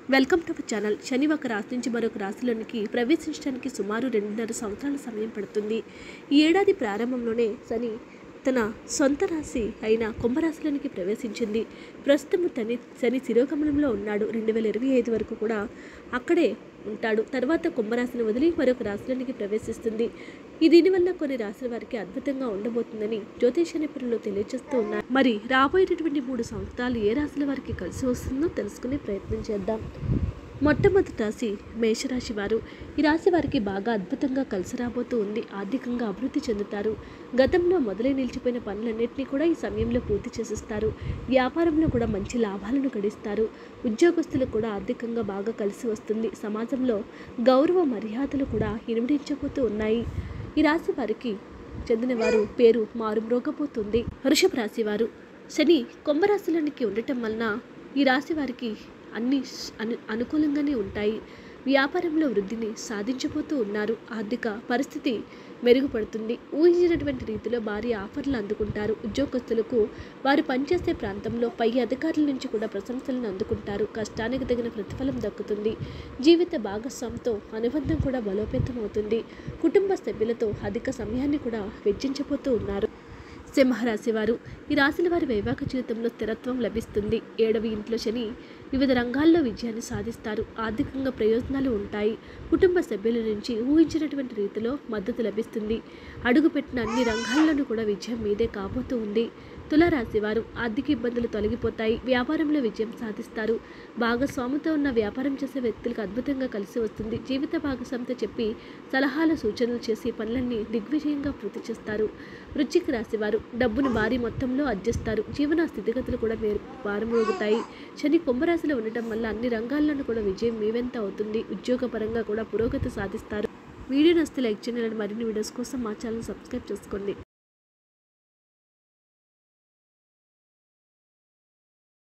welcome to our channel శని ఒక రాశి నుంచి మరొక రాశిలోనికి ప్రవేశించడానికి సుమారు రెండున్నర సంవత్సరాల సమయం పడుతుంది ఈ ఏడాది ప్రారంభంలోనే శని తన సొంత రాశి అయిన కుంభరాశిలోనికి ప్రవేశించింది ప్రస్తుతం తని శని శిరోగమనంలో ఉన్నాడు రెండు వేల ఇరవై ఐదు వరకు కూడా అక్కడే ఉంటాడు తర్వాత కుంభరాశిని వదిలి మరొక రాశిలోనికి ప్రవేశిస్తుంది ఈ దీనివల్ల కొన్ని రాశుల వారికి అద్భుతంగా ఉండబోతుందని జ్యోతిష నిపుణులు తెలియజేస్తూ ఉన్నారు మరి రాబోయేటటువంటి మూడు సంవత్సరాలు ఏ రాశుల వారికి కలిసి వస్తుందో తెలుసుకునే ప్రయత్నం చేద్దాం మొట్టమొదటి రాశి మేషరాశి వారు ఈ రాశి వారికి బాగా అద్భుతంగా కలిసి రాబోతూ ఉంది ఆర్థికంగా అభివృద్ధి చెందుతారు గతంలో మొదలై నిలిచిపోయిన పనులన్నింటినీ కూడా ఈ సమయంలో పూర్తి చేసిస్తారు వ్యాపారంలో కూడా మంచి లాభాలను గడిస్తారు ఉద్యోగస్తులకు కూడా ఆర్థికంగా బాగా కలిసి వస్తుంది సమాజంలో గౌరవ మర్యాదలు కూడా ఇనుమడించబోతూ ఉన్నాయి ఈ రాశి వారికి చెందిన వారు పేరు మారుమ్రోగబోతుంది వృషభ రాశి వారు శని కుంభరాశిలోనికి ఉండటం వలన ఈ రాశి వారికి అన్ని అను అనుకూలంగానే ఉంటాయి వ్యాపారంలో వృద్ధిని సాధించబోతూ ఉన్నారు ఆర్థిక పరిస్థితి మెరుగుపడుతుంది ఊహించినటువంటి రీతిలో భారీ ఆఫర్లు అందుకుంటారు ఉద్యోగస్తులకు వారు పనిచేసే ప్రాంతంలో పై అధికారుల నుంచి కూడా ప్రశంసలను అందుకుంటారు కష్టానికి తగిన ప్రతిఫలం దక్కుతుంది జీవిత భాగస్వామితో అనుబంధం కూడా బలోపేతం అవుతుంది కుటుంబ సభ్యులతో అధిక సమయాన్ని కూడా వెచ్చించబోతూ ఉన్నారు సింహరాశి వారు ఈ రాశుల వారి వైవాహిక జీవితంలో స్థిరత్వం లభిస్తుంది ఏడవ ఇంట్లో శని వివిధ రంగాల్లో విజయాన్ని సాధిస్తారు ఆర్థికంగా ప్రయోజనాలు ఉంటాయి కుటుంబ సభ్యుల నుంచి ఊహించినటువంటి రీతిలో మద్దతు లభిస్తుంది అడుగుపెట్టిన అన్ని రంగాల్లోనూ కూడా విజయం మీదే కాబోతూ ఉంది తులారాశి వారు ఆర్థిక ఇబ్బందులు తొలగిపోతాయి వ్యాపారంలో విజయం సాధిస్తారు భాగస్వామితో ఉన్న వ్యాపారం చేసే వ్యక్తులకు అద్భుతంగా కలిసి వస్తుంది జీవిత భాగస్వామితో చెప్పి సలహాలు సూచనలు చేసి పనులన్నీ దిగ్విజయంగా పూర్తి చేస్తారు వృశ్చిక రాశి వారు డబ్బును భారీ మొత్తంలో అర్జిస్తారు జీవన స్థితిగతులు కూడా మేరు మారుమోగుతాయి శని కుంభరాశిలో ఉండటం వల్ల అన్ని రంగాల్లోనూ కూడా విజయం మీవెంత అవుతుంది ఉద్యోగపరంగా కూడా పురోగతి సాధిస్తారు వీడియో నస్తే లైక్ చేయండి ఇలాంటి మరిన్ని వీడియోస్ కోసం మా ఛానల్ సబ్స్క్రైబ్ చేసుకోండి